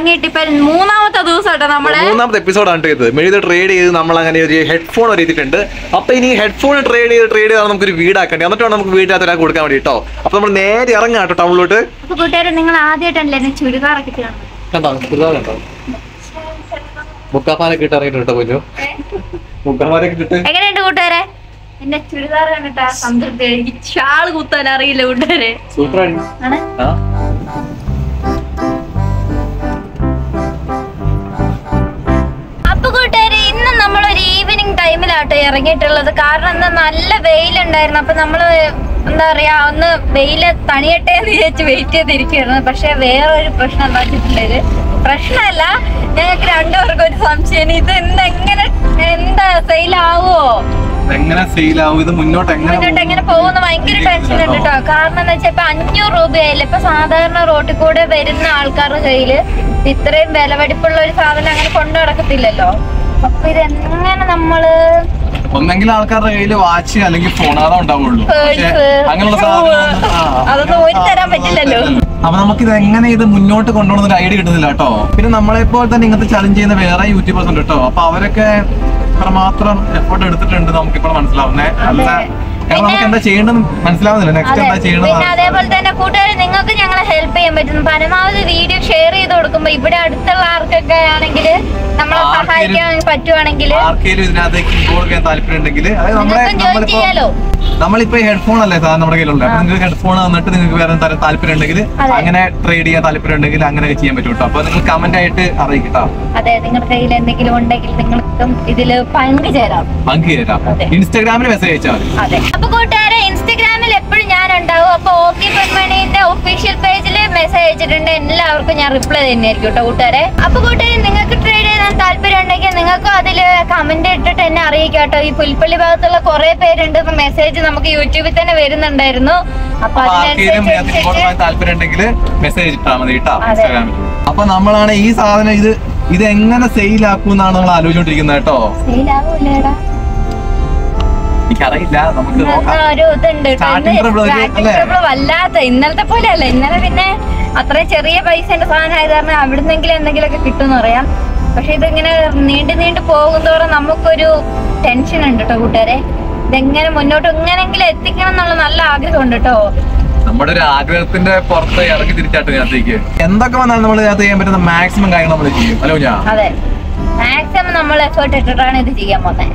ഇറങ്ങിയിട്ട് ഇപ്പൊ മൂന്നാമത്തെ ദിവസം കേട്ടോ നമ്മളെ മൂന്നാമത്തെ എപ്പിസോഡാണ് ഇത് മെഴുതി ട്രേഡ് ചെയ്ത് നമ്മൾ അങ്ങനെ ഒരു ഹെഡ്ഫോൺ ഒരു എത്തിയിട്ടുണ്ട് അപ്പൊ ഇനി ഹെഡ്ഫോൺ ട്രേഡ് ചെയ്ത് ട്രേഡ് ചെയ്താൽ നമുക്കൊരു വീടാക്കണ്ടേ എന്നിട്ട് വേണം നമുക്ക് വീട്ടിനകത്ത് ഒരാൾ കൊടുക്കാൻ വേണ്ടി കേട്ടോ അപ്പൊ നമ്മൾ നേരെ ഇറങ്ങാം കേട്ടോ ടൗണിലോട്ട് അപ്പൊ കൂട്ടുകാരെ നിങ്ങൾ ആദ്യമായിട്ടല്ലേ എന്നെ ചുരിദാറൊക്കെ കാണുന്നത് കണ്ടോ ചുരിദാർ കണ്ടോ മുക്കാപ്പാനൊക്കെ ഇട്ട് ഇറങ്ങിയിട്ട് കേട്ടോ പൊന്നു മുക്കാപ്പാനൊക്കെ ഇട്ടിട്ട് എങ്ങനെയുണ്ട് കൂട്ടുകാരെ എന്റെ ചുരിദാർ കണ്ടിട്ടാ സംതൃപ്തി എനിക്ക് ഷാള് കുത്താൻ അറിയില്ല കൂട്ടുകാരെ സൂപ്പറാണ് ആണ് ആ അപ്പൊ കൂട്ടുകാരെ ഇന്ന് നമ്മൾ ഒരു ഈവനിങ് ടൈമിലാട്ടോ ഇറങ്ങിയിട്ടുള്ളത് കാരണം എന്താ നല്ല വെയിലുണ്ടായിരുന്നു അപ്പൊ നമ്മള് എന്താ പറയാ ഒന്ന് വെയില് തണിയട്ടെ എന്ന് വിചാരിച്ച് വെയിറ്റ് ചെയ്തിരിക്കുകയായിരുന്നു പക്ഷെ വേറൊരു പ്രശ്നം എന്താ വെച്ചിട്ടുള്ളത് പ്രശ്നമല്ല ഞങ്ങൾക്ക് രണ്ടുപേർക്കും ഒരു സംശയം ഇത് എന്ത് എങ്ങനെ എന്താ സെയിലാവോ എങ്ങനെ സെയിൽ ആവും ഇത് മുന്നോട്ട് എങ്ങനെ മുന്നോട്ട് എങ്ങനെ പോകുന്ന ഭയങ്കര ടെൻഷൻ ഉണ്ട് കേട്ടോ കാരണം എന്താ വെച്ചാൽ ഇപ്പൊ അഞ്ഞൂറ് രൂപയായില്ല ഇപ്പൊ സാധാരണ റോട്ടിൽ കൂടെ വരുന്ന ആൾക്കാരുടെ കയ്യില് ഇത്രയും വിലവെടിപ്പുള്ള ഒരു സാധനം അങ്ങനെ കൊണ്ടു നടക്കത്തില്ലല്ലോ അപ്പൊ ഇത് എങ്ങനെ നമ്മള് ഒന്നെങ്കിൽ ആൾക്കാരുടെ കയ്യിൽ വാച്ച് അല്ലെങ്കിൽ ഫോൺ അതാ ഉണ്ടാവുള്ളൂ പക്ഷേ Purse, അങ്ങനെയുള്ള shoe, സാധനം ആ, അതൊന്നും ഒരു തരാൻ പറ്റില്ലല്ലോ അപ്പൊ നമുക്ക് ഇത് എങ്ങനെ ഇത് മുന്നോട്ട് കൊണ്ടുപോകുന്ന ഒരു ഐഡിയ കിട്ടുന്നില്ല കേട്ടോ പിന്നെ നമ്മളെ പോലെ തന്നെ ഇങ്ങനത്തെ ചലഞ്ച് ചെയ്യുന്ന വേറെ യൂട്യൂബേഴ്സ് ഉണ്ട് കേട്ടോ അപ്പൊ അവരൊക്കെ ഇത്രമാത്രം എഫേർട്ട് എടുത്തിട്ടുണ്ട് നമുക്ക് ഇപ്പോൾ മനസ്സിലാവുന്നേ അല്ല കാരണം നമുക്ക് എന്താ ചെയ്യേണ്ടത് മനസ്സിലാവുന്നില്ല നെക്സ്റ്റ് അതെ എന്താ ചെയ്യേണ്ടത് പിന്നെ അതേപോലെ തന്നെ കൂട്ടുകാർ നിങ്ങൾക്ക് ഞങ്ങളെ ഹെൽപ്പ് ചെയ്യാൻ പറ്റും പരമാവധി വീഡിയോ ഷെയർ ചെയ്ത് കൊടുക്കുമ്പോ ഇവിടെ അടുത്തുള്ള ആർക്കൊക്കെ ആണെങ്കിൽ നമ്മളെ ആർക്കേലും- സഹായിക്കാൻ പറ്റുവാണെങ്കിൽ ആർക്കെങ്കിലും ഇതിനകത്തേക്ക് ഇൻവോൾവ് ചെയ്യാൻ താല്പര്യം ഉണ്ടെങ്കിൽ അതായത് നമ്മളെ നിങ്ങൾക്കും join നമ്മളിപ്പോ ചെയ്യാലോ. നമ്മളിപ്പോ ഹെഡ്ഫോൺ അല്ലേ സാർ നമ്മുടെ കയ്യിലുള്ളത് അപ്പൊ നിങ്ങൾക്ക് ഹെഡ്ഫോൺ തന്നിട്ട് നിങ്ങൾക്ക് വേറെ തരം താല്പര്യം ഉണ്ടെങ്കിൽ അതെ. അങ്ങനെ ട്രേഡ് ചെയ്യാൻ താല്പര്യം ഉണ്ടെങ്കിൽ അങ്ങനെ ചെയ്യാൻ പറ്റും കേട്ടോ അപ്പൊ നിങ്ങൾ കമന്റ് ആയിട്ട് അറിയിക്കട്ടോ അതെ നിങ്ങളുടെ കയ്യിൽ എന്തെങ്കിലും ഉണ്ടെങ്കിൽ നിങ്ങൾക്കും ഇതില് പങ്കുചേരാം പങ്കുചേരാം അതെ. ഇൻസ്റ്റാഗ്രാമിൽ മെസ്സേജ് അയച്ചാൽ മതി അതെ അപ്പൊ കൂട്ടുകാരെ ഇൻസ്റ്റഗ്രാമിൽ എപ്പോഴും ഞാൻ ഉണ്ടാവും അപ്പൊ ഓക്കെ പൊന്മണിന്റെ ഒഫീഷ്യൽ പേജിൽ മെസ്സേജ് അയച്ചിട്ടുണ്ട് എല്ലാവർക്കും ഞാൻ റിപ്ലൈ തന്നെയായിരിക്കും കേട്ടോ കൂട്ടുകാരെ അപ്പൊ കൂട്ടുകാരെ നിങ്ങൾക്ക് ട്രേഡ് ചെയ്യാൻ താല്പര്യം ഉണ്ടെങ്കിൽ നിങ്ങൾക്കും അതിൽ കമന്റ് ഇട്ടിട്ട് എന്നെ അറിയിക്കാം കേട്ടോ ഈ പുൽപ്പള്ളി ഭാഗത്തുള്ള കുറെ പേരുണ്ട് മെസ്സേജ് നമുക്ക് യൂട്യൂബിൽ തന്നെ വരുന്നുണ്ടായിരുന്നു അപ്പൊ അപ്പൊ ആർക്കെങ്കിലും ഇതിനകത്ത് ഇൻവോൾവ് അതിനനുസരിച്ച് ചെയ്യാൻ താല്പര്യം ഉണ്ടെങ്കിൽ മെസ്സേജ് ഇട്ടാൽ മതി കേട്ടോ അതെ. ഇൻസ്റ്റാഗ്രാമിൽ അപ്പൊ നമ്മളാണ് ഈ സാധനം ഇത് ഇത് എങ്ങനെ സെയിൽ ആക്കും എന്നാണ് നമ്മൾ ആലോചിച്ചോണ്ടിരിക്കുന്നത് കേട്ടോ സെയിലാവൂലേടാ എനിക്കറിയില്ല നമുക്ക് നോക്കാം ഒരു ഇതുണ്ട് കേട്ടോ. Starting ഇന്ന് trouble ഒരു- starting അല്ലേ? trouble വല്ലാത്ത ഇന്നലത്തെ പോലെ അല്ല ഇന്നലെ പിന്നെ അത്ര ചെറിയ പൈസന്റെ സാധനം ആയത് കാരണം അവിടുന്നെങ്കിലും എന്തെങ്കിലുമൊക്കെ കിട്ടുമെന്ന് അറിയാം പക്ഷെ ഇതിങ്ങനെ നീണ്ടു നീണ്ടു പോകുന്നതോടെ നമുക്കൊരു ടെൻഷൻ ഉണ്ട് കേട്ടോ കൂട്ടുകാരെ ഇതെങ്ങനെ മുന്നോട്ട് എങ്ങനെങ്കിലും എത്തിക്കണം എന്നുള്ള നല്ല ആഗ്രഹമുണ്ട് കേട്ടോ നമ്മുടെ ഒരു ആഗ്രഹത്തിന്റെ പുറത്ത് ഇറങ്ങി തിരിച്ചാട്ട് ഇതിനകത്തേക്ക് എന്തൊക്കെ വന്നാലും നമ്മൾ ഇതിനകത്ത് ചെയ്യാൻ പറ്റുന്ന മാക്സിമം കാര്യങ്ങൾ നമ്മൾ ചെയ്യും അല്ലോ ഞാൻ അതെ മാക്സിമം നമ്മൾ എഫേർട്ട് ഇട്ടിട്ടാണ് ഇത് ചെയ്യാൻ പോകുന്നത്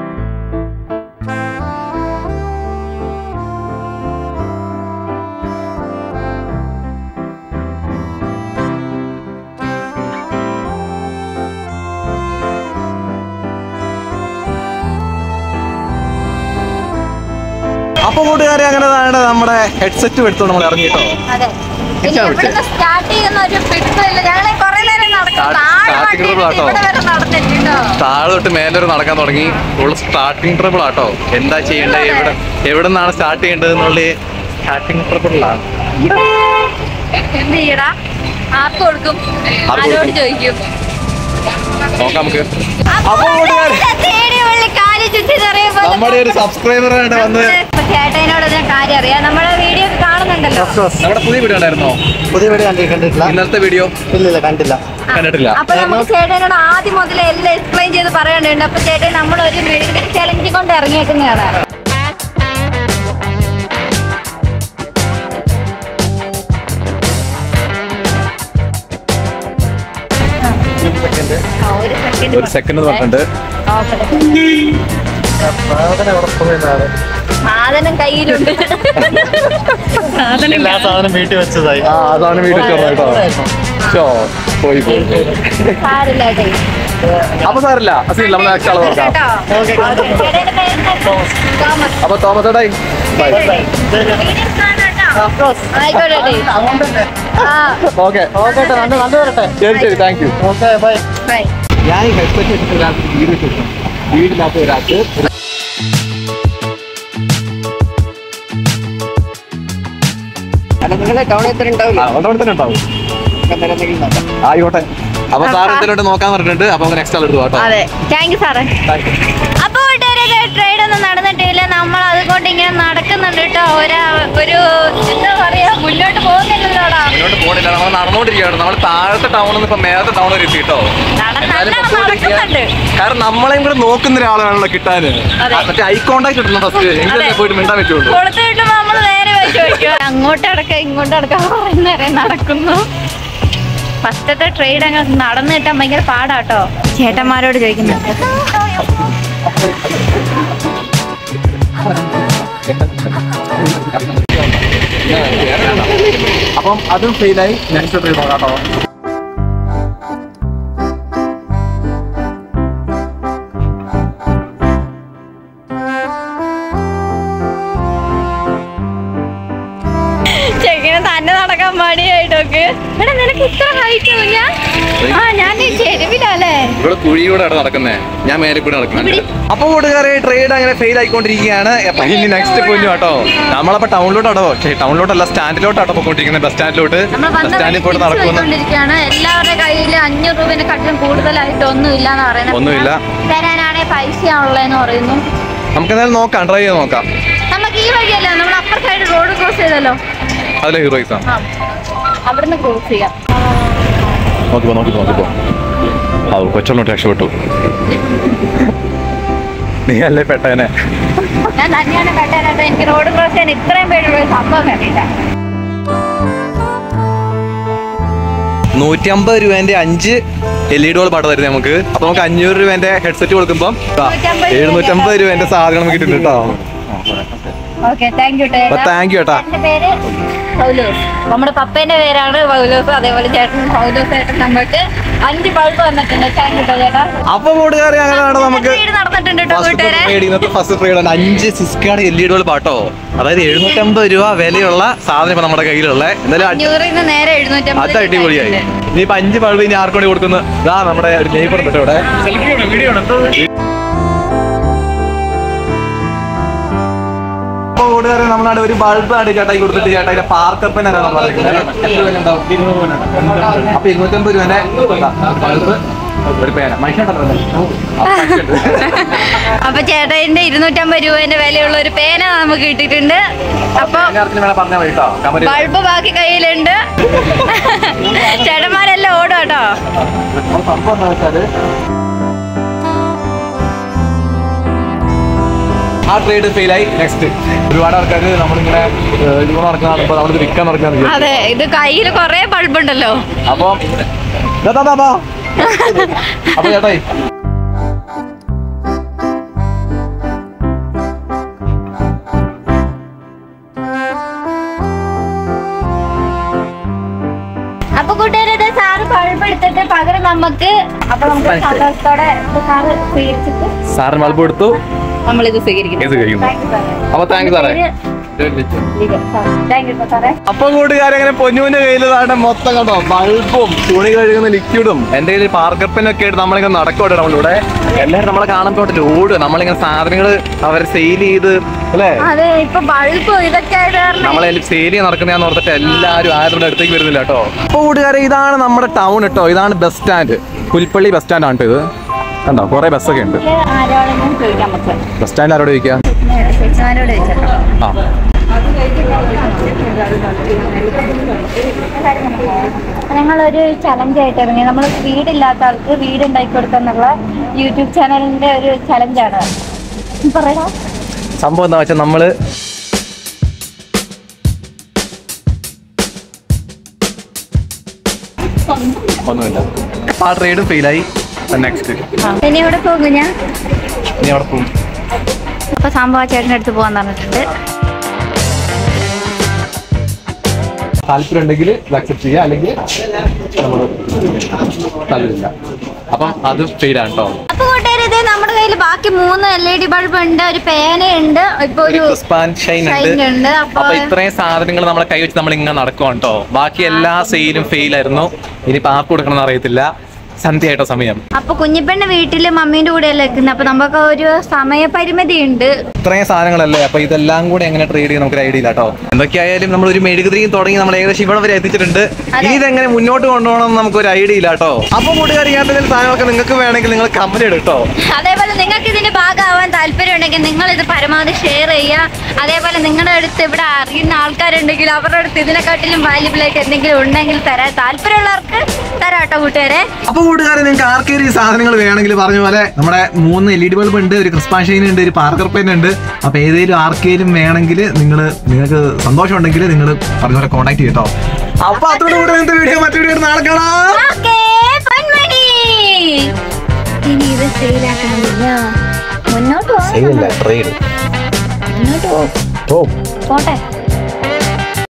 അപ്പൊ കൂട്ടുകാരെ അങ്ങനെ ദാണ്ടെ നമ്മുടെ ഹെഡ്സെറ്റ് എടുത്തു നമ്മൾ ഇറങ്ങി കേട്ടോ അതെ ഇനി ഇച്ചാ ഇവിടുന്ന് സ്റ്റാർട്ട് ചെയ്യുന്ന ഒരു പിടുത്തമില്ല ഞങ്ങൾ കുറെ നേരം നടക്കും Start- താഴെ starting വണ്ടിയിട്ട് trouble ആട്ടോ. ഇവിടെ വരെ നടന്നിട്ടുണ്ടോ താഴെ തൊട്ട് മേലെ വരെ നടക്കാൻ തുടങ്ങി ഫുൾ സ്റ്റാർട്ടിങ് ട്രബിൾ ആട്ടോ എന്താ ചെയ്യേണ്ടത് എവിടെ എവിടെ നിന്നാണ് സ്റ്റാർട്ട് ചെയ്യേണ്ടത് എന്നുള്ള സ്റ്റാർട്ടിങ് ട്രബിളിലാണ് എന്ത് ചെയ്യടാ ആർക്ക് കൊടുക്കും ആർക്ക് ആരോട് കൊടുക്കും? ചോദിക്കും നോക്കാം നമുക്ക് അപ്പൊ അപ്പൊ കൂട്ടുകാരെ, തേടി വള്ളി കാല് ചുറ്റി നിറയുമ്പോൾ നമ്മുടെ ഒരു സബ്സ്ക്രൈബർ ആയിട്ട് വന്ന് ഇപ്പൊ ചേട്ടനോട് ഒരു കാര്യം അറിയാം നമ്മുടെ വീഡിയോ കാണുന്നുണ്ടല്ലോ നമ്മുടെ പുതിയ വീഡിയോ ഉണ്ടായിരുന്നോ പുതിയ വീഡിയോ കണ്ടി കണ്ടിട്ടില്ല ഇന്നലത്തെ വീഡിയോ ഇല്ലില്ല കണ്ടില്ല കണ്ടിട്ടില്ല അപ്പൊ നമുക്ക് ചേട്ടനോട് ആദ്യം മുതൽ എല്ലാം എക്സ്പ്ലെയിൻ ചെയ്ത് പറയാനുണ്ട് അപ്പൊ ചേട്ടൻ നമ്മൾ ഒരു മെഡിക്കൽ ചലഞ്ച് കൊണ്ട് ഇറങ്ങിയേക്കുന്നതാണ് ആ, ഒരു സെക്കൻഡ് ഒരു സെക്കൻഡ് പറഞ്ഞിട്ടുണ്ട് സാധനം കയ്യിലുണ്ട് സാധനം എല്ലാ സാധനം വീട്ടിൽ വെച്ചതായി ആ അതാണ് വീഡിയോ കേട്ടോ ഷോ പോയി പോയി സാരില്ല കേട്ടോ. അപ്പൊ സാറില്ല അസില്ല നമ്മൾ നെക്സ്റ്റ് ആള് നോക്കാം കേട്ടോ ചേട്ടന്റെ പേരെന്താ? തോമസ്. അപ്പൊ തോമസ് ഏട്ടായി ബൈ വീഡിയോസ് കാണാട്ടോ. ആയിക്കോട്ടെ ചേട്ടാ. ആ ഓക്കെ ഓക്കെ നന്ദി നന്ദി വരട്ടെ ശരി ശരി thank you okay bye bye ഞാൻ ഈ ഹെഡ്സെറ്റ് വെച്ചിട്ട് ഒരാൾക്ക് വീട് കിട്ടും വീടില്ലാത്ത ഒരാൾക്ക് അല്ല നിങ്ങളെ ടൗണിൽ എത്ര ഉണ്ടാവില്ല ആ, അവിടെ തന്നെ ഉണ്ടാവും അന്നേരം എന്തെങ്കിലും നോക്കാം ആയിക്കോട്ടെ അപ്പൊ സാർ എന്തെങ്കിലും നോക്കാൻ പറഞ്ഞിട്ടുണ്ട് അപ്പൊ നമുക്ക് നെക്സ്റ്റ് ആൾ എടുത്തു കേട്ടോ അതെ താങ്ക് യു സാറേ താങ്ക് യു അപ്പൊ കൂട്ടുകാരെ ട്രേഡ് ഒന്നും നടന്നിട്ടില്ല നമ്മൾ അതുകൊണ്ട് ഇങ്ങനെ നടക്കുന്നുണ്ട് കേട്ടോ ഒരാ ഒരു എന്താ പറയാ മുന്നോട്ട് പോകുന്നില്ലല്ലോടാ മുന്നോട്ട് പോണില്ല നമ്മൾ നടന്നുകൊണ്ടിരിക്കുകയാണ് നമ്മൾ താഴത്തെ ടൗണിൽ നിന്ന് ഇപ്പൊ മേലത്തെ ടൗൺ വരെ എത്തി കേട്ടോ നട- എന്തായാലും നല്ല പൊക്കോണ്ടിരിക്കുകയാണ്. നടക്കുന്നുണ്ട്. കാരണം നമ്മളെയും കൂടെ നോക്കുന്ന ഒരാളാണല്ലോ കിട്ടാന് അതെ. ആ, മറ്റേ ഐ കോണ്ടാക്ട് കിട്ടണം ഫസ്റ്റ് എങ്കിലല്ലേ അതെ. പോയിട്ട് മിണ്ടാൻ പറ്റുള്ളൂ കൊടുത്തു കിട്ടുമ്പോ നമ്മള് നേരെ വെച്ച് ചോദിക്കും അങ്ങോട്ട് അടക്ക ഇങ്ങോട്ട് അടക്ക പറയുന്നവരെ നടക്കുന്നു ഫസ്റ്റത്തെ ട്രേഡ് അങ്ങ് നടന്നു കിട്ടാൻ ഭയങ്കര പാടാട്ടോ ചേട്ടന്മാരോട് ചോദിക്കുന്നു അപ്പം അതും ഫെയിലായി നെക്സ്റ്റ് ട്രേഡ് നോക്കാം കേട്ടോ ചെക്കിന് തന്നെ നടക്കാൻ മടിയായിട്ടൊക്കെ എടാ നിനക്ക് ഇത്ര ഹൈറ്റ് ഞാൻ ആ ഞാൻ ഈ ചെരുവിലല്ലേ ഇവിടെ കുഴിയൂടെ അവിടെ നടക്കുന്നേ ഞാൻ മേലെ കൂടെ നടക്കുന്നത് അപ്പൊ കൂട്ടുകാരെ ട്രേഡ് അങ്ങനെ ഫെയിൽ ആയിക്കൊണ്ടിരിക്കുകയാണ് അപ്പൊ ഇനി നെക്സ്റ്റ് പോയിന്റ് കേട്ടോ നമ്മളപ്പോ ടൗണിലോട്ടാണോ ടൗണിലോട്ടല്ല സ്റ്റാൻഡിലോട്ടാട്ടോ പോയിക്കൊണ്ടിരിക്കുന്നത് ബസ് സ്റ്റാൻഡിലോട്ട് നമ്മൾ ബസ് വന്ന സ്റ്റാൻഡിൽ പോയിട്ട് നടക്കുന്നു നടക്കൊണ്ടിരിക്കുകയാണ് എല്ലാവരുടെ കയ്യിൽ അഞ്ഞൂറ് രൂപേനെക്കാട്ടിലും കൂടുതലായിട്ട് ഒന്നും ഇല്ലാന്ന് പറയുന്നത് ഒന്നുമില്ല. തരാനാണെ പൈസയാണുള്ളതെന്ന് പറയുന്നു നമുക്ക് എന്തായാലും നോക്കാം ട്രൈ ചെയ്ത് നോക്കാം നമുക്ക് ഈ വഴിയല്ല നമ്മൾ അപ്പർ സൈഡ് റോഡ് ക്രോസ് ചെയ്തല്ലോ അതിലെ ഹീറോയിസാ ആ അവിടുന്ന് ക്രോസ് ചെയ്യാം നോക്കിപ്പോ നോക്കിപ്പോ നോക്കിപ്പോ ആ കൊച്ചോട്ട് രക്ഷപ്പെട്ടു നീ അല്ലേ പെട്ടേനെ ഞാൻ തന്നെയാണ് കട്ടാനായിട്ട് എനിക്ക് റോഡ് ക്രോസ് ചെയ്യാൻ ഇത്രയും പേരുള്ള ഒരു സംഭവം കണ്ടില്ല നൂറ്റി അമ്പത് രൂപേന്റെ അഞ്ച് എൽ ഇ ഡി പാട്ട് തരുന്നത് നമുക്ക് അപ്പൊ നമുക്ക് അഞ്ഞൂറ് രൂപേന്റെ ഹെഡ്സെറ്റ് കൊടുക്കുമ്പോൾ നൂറ്റമ്പത് എഴുന്നൂറ്റമ്പത് രൂപേന്റെ സാധനം നമുക്ക് കിട്ടുന്നുണ്ട് കേട്ടോ ഓക്കെ താങ്ക് യു അപ്പൊ താങ്ക് യു കേട്ടാ എന്റെ പേര് പൗലോസ് നമ്മുടെ പപ്പേന്റെ പേരാണ് പൗലോസ് അതേപോലെ ചേട്ടൻ പൗലോസ് ചേട്ടൻ നമുക്ക് അഞ്ച് ബൾബ് വന്നിട്ടുണ്ട് താങ്ക് യു ചേട്ടാ അപ്പൊ കൂട്ടുകാരെ അങ്ങനെയാണ് നമുക്ക് വീട് നടന്നിട്ടുണ്ട് കേട്ടോ കൂട്ടുകാരെ ട്രേഡ് ഇന്നത്തെ ഫസ്റ്റ് ട്രേഡ് അഞ്ച് സിസ്കാട് എൽ ഇ ഡി പാട്ടോ അതായത് എഴുന്നൂറ്റമ്പത് രൂപ വിലയുള്ള സാധനം ഇപ്പൊ നമ്മുടെ കയ്യിലുള്ള എന്തായാലും അടി- അഞ്ഞൂറിൽ നിന്ന് നേരെ എഴുന്നൂറ്റമ്പത് അത് അടിപൊളിയായി ഇനിയിപ്പൊ അഞ്ച് ബൾബ് ഇനി ആർക്കും കൂടി കൊടുക്കുന്നു ഇതാ നമ്മുടെ ഒരു നെയ്ബർ ഉണ്ട് ഇവിടെ അപ്പൊ കൂട്ടുകാരെ നമ്മളാണ് ഒരു ബൾബ് ആണ് ചേട്ടായി കൊടുത്തിട്ട് ചേട്ടാ ഇതിന്റെ പാർക്കർ പെൻ അപ്പൊ ഇരുന്നൂറ്റമ്പത് രൂപന്റെ ബൾബ് ഒരു പേന മനുഷ്യണ്ടല്ലോ അപ്പൊ ചേട്ടന്റെ ഇരുന്നൂറ്റമ്പത് രൂപേന്റെ വിലയുള്ള ഒരു പേന നമുക്ക് കിട്ടിയിട്ടുണ്ട് അപ്പൊ വേണം പറഞ്ഞാൽ മതി കേട്ടോ കമന്റ് ബൾബ് ബാക്കി കയ്യിലുണ്ട് ചേട്ടന്മാരെല്ലാം ഓടും കേട്ടോ സംഭവം എന്താ വെച്ചാല് ആ ട്രേഡ് ഫെയിലായി നെക്സ്റ്റ് ഒരുപാട് ആൾക്കാർ നമ്മളിങ്ങനെ ഏഹ്, ഇതുപോലെ നടക്കുന്ന കാണുമ്പോൾ നമ്മളിത് വിൽക്കാൻ നടക്കാൻ അതെ ഇത് കയ്യിൽ കൊറേ ബൾബ് ഉണ്ടല്ലോ അപ്പൊ ദാ, ദാ, ദാ, ദാ. അപ്പൊ ചേട്ടായി അപ്പൊ കൂട്ടുകാരെ ഇത് സാറ് ബൾബ് എടുത്തിട്ട് പകരം നമുക്ക് അപ്പൊ നമുക്ക് സന്തോഷത്തോടെ ഇത് സാറ് സ്വീകരിച്ചിട്ട് സാറിന് ബൾബ് കൊടുത്തു നമ്മളിത് സ്വീകരിക്കുന്നു ഇത് കഴിക്കുന്നു Thank you സാറേ. അപ്പൊ താങ്ക് യു സാറേ താങ്ക് യു സാറേ അപ്പൊ കൂട്ടുകാരെ അങ്ങനെ പൊന്നുവിന്റെ കയ്യിൽ ഇതാണ് മൊത്തം കണ്ടോ ബൾബും തുണി കഴുകുന്ന ലിക്വിഡും എന്റെ കയ്യിൽ പാർക്കർ പെന്നൊക്കെ ആയിട്ട് നമ്മളിങ്ങനെ നടക്കോട്ടെ നമ്മളിവിടെ എല്ലാവരും നമ്മളെ കാണുമ്പോൾ ഓടുക നമ്മളിങ്ങനെ സാധനങ്ങൾ അവരെ സെയിൽ ചെയ്ത് അല്ലേ അതെ ഇപ്പൊ ബൾബ് ഇതൊക്കെ ആയത് കാരണം നമ്മളെ സെയിൽ ചെയ്യാൻ നടക്കുന്നതാന്ന് ഓർത്തിട്ട് എല്ലാവരും ആരുടെ അടുത്തേക്ക് വരുന്നില്ല കേട്ടോ അപ്പൊ കൂട്ടുകാരെ ഇതാണ് നമ്മുടെ ടൗൺ കേട്ടോ ഇതാണ് bus stand Pulpally bus stand ആണ് ഇത് കണ്ടോ കുറെ ബസ്സൊക്കെ ഉണ്ട് ആരോടെങ്കിലും ചോദിക്കാം നമുക്ക് ബസ് സ്റ്റാൻഡ് ആരോട് ചോദിക്കാം ചേച്ചിമാരോട് ചോദിച്ചേക്കാം ആ ഞങ്ങളൊരു ചലഞ്ച് ആയിട്ട് ഇറങ്ങി നമ്മൾ വീടില്ലാത്ത ആൾക്ക് വീട് ഉണ്ടാക്കി കൊടുക്കുന്നുള്ള യൂട്യൂബ് ചാനലിന്റെ ഒരു ചലഞ്ചാണ് പറയാ സംഭവം എന്താ വെച്ചാൽ നമ്മള് ഒന്നുമില്ല ആ ട്രേഡും ഫെയിലായി നെക്സ്റ്റ് ഇനി എവിടെ പോകും ഞാൻ ഇനി അവിടെ പോകും അപ്പൊ സംഭവം ചേട്ടൻ്റെ അടുത്ത് പോകാൻ പറഞ്ഞിട്ടുണ്ട് താല്പര്യം ഉണ്ടെങ്കിൽ ഇത് അക്സെപ്റ്റ് ചെയ്യുക അല്ലെങ്കിൽ നമ്മൾ താല്പര്യമില്ല അപ്പം അത് ഫെയിലാണ് കേട്ടോ അപ്പൊ കൂട്ടുകാരെ ഇത് നമ്മുടെ കയ്യിൽ ബാക്കി മൂന്ന് എൽ ഇ ഡി ബൾബ് ഉണ്ട് ഒരു പേനയുണ്ട് ഇപ്പൊ ഒരു ഒരു ക്രിസ്പാൻ ഷൈൻ ഷൈൻ ഉണ്ട് ഉണ്ട് അപ്പൊ അപ്പൊ ഇത്രയും സാധനങ്ങൾ നമ്മളെ കൈ വെച്ച് നമ്മൾ ഇങ്ങനെ നടക്കും കേട്ടോ ബാക്കി എല്ലാ സെയിലും ഫെയിൽ ആയിരുന്നു ഇനിയിപ്പോ ആപ്പ് കൊടുക്കണം എന്ന് അറിയത്തില്ല സന്ധ്യയായിട്ടോ സമയം അപ്പൊ കുഞ്ഞിപ്പെണ്ണ് വീട്ടില് മമ്മീന്റെ കൂടെയല്ലേ നിൽക്കുന്നത് അപ്പൊ നമുക്ക് ഒരു സമയപരിമിതി ഉണ്ട് ഇത്രയും സാധനങ്ങളല്ലേ അപ്പൊ ഇതെല്ലാം കൂടെ എങ്ങനെ ട്രേഡ് ചെയ്യാൻ നമുക്ക് ഐഡിയ ഇല്ല കേട്ടോ എന്തൊക്കെയായാലും നമ്മൾ ഒരു മെഴുകുതിരിയും തുടങ്ങി നമ്മൾ ഏകദേശം ഇവിടെ വരെ എത്തിച്ചിട്ടുണ്ട് ഇനി ഇതെങ്ങനെ മുന്നോട്ട് കൊണ്ടുപോകണം എന്ന് നമുക്ക് ഒരു ഐഡിയ ഇല്ല കേട്ടോ അപ്പൊ കൂട്ടുകാർ ഇങ്ങനത്തെ എന്തെങ്കിലും സാധനങ്ങളൊക്കെ നിങ്ങൾക്ക് വേണമെങ്കിൽ നിങ്ങൾ കമന്റ് ഇടും കേട്ടോ അതേപോലെ നിങ്ങൾക്ക് ഇതിന്റെ ഭാഗമാവാൻ താല്പര്യം ഉണ്ടെങ്കിൽ നിങ്ങൾ ഇത് പരമാവധി ഷെയർ ചെയ്യുക അതേപോലെ നിങ്ങളുടെ അടുത്ത് ഇവിടെ അറിയുന്ന ആൾക്കാരുണ്ടെങ്കിൽ അവരുടെ അടുത്ത് ഇതിനെക്കാട്ടിലും വാല്യബിൾ ആയിട്ട് എന്തെങ്കിലും ഉണ്ടെങ്കിൽ തരാൻ താല്പര്യമുള്ളവർക്ക് തരാട്ടോ കൂട്ടുകാരെ അപ്പൊ കൂട്ടുകാരെ നിങ്ങൾക്ക് ആർക്കെങ്കിലും ഈ സാധനങ്ങൾ വേണമെങ്കിൽ പറഞ്ഞ പോലെ നമ്മുടെ മൂന്ന് എൽ ഇ ഡി ബൾബ് ഉണ്ട് ഒരു ക്രിസ്പാൻഷീൻ ഉണ്ട് ഒരു പാർക്കർ പെൻ ഉണ്ട് അപ്പൊ ഏതെങ്കിലും ആർക്കെങ്കിലും വേണമെങ്കിൽ നിങ്ങൾ നിങ്ങൾക്ക് സന്തോഷം ഉണ്ടെങ്കിൽ നിങ്ങൾ പറഞ്ഞ പോലെ കോൺടാക്ട് ചെയ്യട്ടോ അപ്പൊ അതോട് കൂടെ ഇന്നത്തെ വീഡിയോ മറ്റു വീഡിയോ നാളെ കാണാം ഓക്കേ, പൊന്മണി. ഇനി ഇത് സെയിലാക്കണമെന്നില്ല മുന്നോട്ട് പോകാം ട്രേഡ് മുന്നോട്ട് പോകും പോട്ടെ